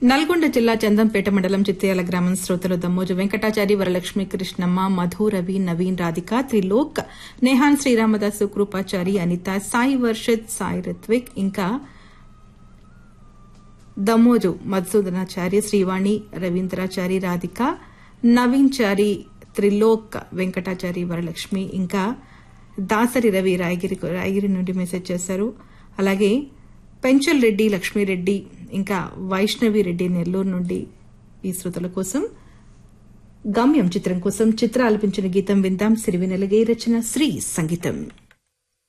నల్గొండ జిల్లా చందంపేట మండలం చిత్యాల గ్రామం శ్రోతలు దమ్మోజు వెంకటాచారి వరలక్ష్మి కృష్ణమ్మ మధు రవి నవీన్ రాధిక త్రిలోక్ నేహాన్ శ్రీరామదాసు కృపాచారి అనిత సాయి వర్షిత్ సాయి రిత్విక్ ఇంకా దమ్మోజు మధుసూదనాచారి శ్రీవాణి రవీంద్రాచారి రాధిక నవీన్ చారి త్రిలోక్ వెంకటాచారి వరలక్ష్మి ఇంకా దాసరి రవి రాయగిరి రాయగిరి నుండి మెసేజ్ చేశారు అలాగే పెంచల్ రెడ్డి లక్ష్మీరెడ్డి ఇంకా వైష్ణవి రెడ్డి నెల్లూరు నుండి ఈ శ్రోతల కోసం గమ్యం చిత్రం కోసం చిత్ర ఆలపించిన గీతం విందాం సిరివెనెలగే రచన శ్రీ సంగీతం